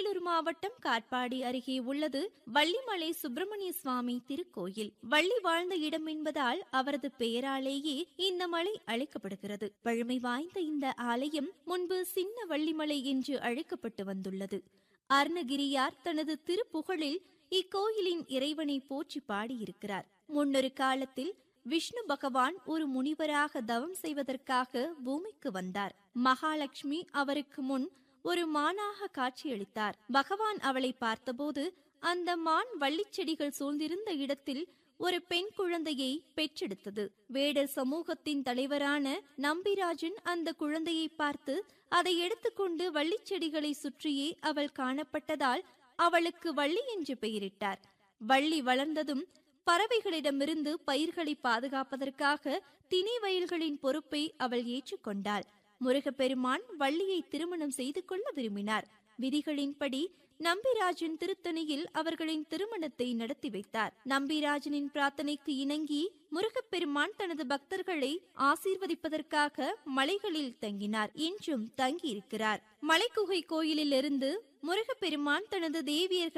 வேலூர் மாவட்டம் காட்பாடி அருகே உள்ளது வள்ளிமலை சுப்பிரமணிய சுவாமி திருக்கோயில் வள்ளி வாழ்ந்த இடம் என்பதால் அவரது பெயராலேயே இந்த மலை அழைக்கப்படுகிறது பழமை வாய்ந்த இந்த ஆலயம் முன்பு சின்ன வள்ளிமலை என்று அழைக்கப்பட்டு வந்துள்ளது அருணகிரியார் தனது திருப்புகழில் இக்கோயிலின் இறைவனை போற்றி பாடியிருக்கிறார் முன்னொரு காலத்தில் விஷ்ணு பகவான் ஒரு முனிவராக தவம் செய்வதற்காக பூமிக்கு வந்தார் மகாலட்சுமி அவருக்கு முன் ஒரு மானாக காட்சியளித்தார் பகவான் அவளை பார்த்தபோது அந்த மான் வள்ளிச் செடிகள் சூழ்ந்திருந்த இடத்தில் ஒரு பெண் குழந்தையை பெற்றெடுத்தது வேடர் சமூகத்தின் தலைவரான நம்பிராஜன் அந்த குழந்தையை பார்த்து அதை எடுத்துக்கொண்டு வள்ளிச் செடிகளை சுற்றியே அவள் காணப்பட்டதால் அவளுக்கு வள்ளி என்று பெயரிட்டார் வள்ளி வளர்ந்ததும் பறவைகளிடமிருந்து பயிர்களை பாதுகாப்பதற்காக திணை வயல்களின் பொறுப்பை அவள் ஏற்றுக்கொண்டாள் முருகப்பெருமான் வள்ளியை திருமணம் செய்து கொள்ள விரும்பினார் விதிகளின்படி நம்பிராஜன் திருத்தணியில் அவர்களின் திருமணத்தை நடத்தி வைத்தார் நம்பிராஜனின் பிரார்த்தனைக்கு இணங்கி முருகப்பெருமான் தனது பக்தர்களை ஆசீர்வதிப்பதற்காக மலைகளில் தங்கினார் இன்றும் தங்கியிருக்கிறார் மலைக்குகை கோயிலிலிருந்து முருகப்பெருமான் தனது தேவியர்கள்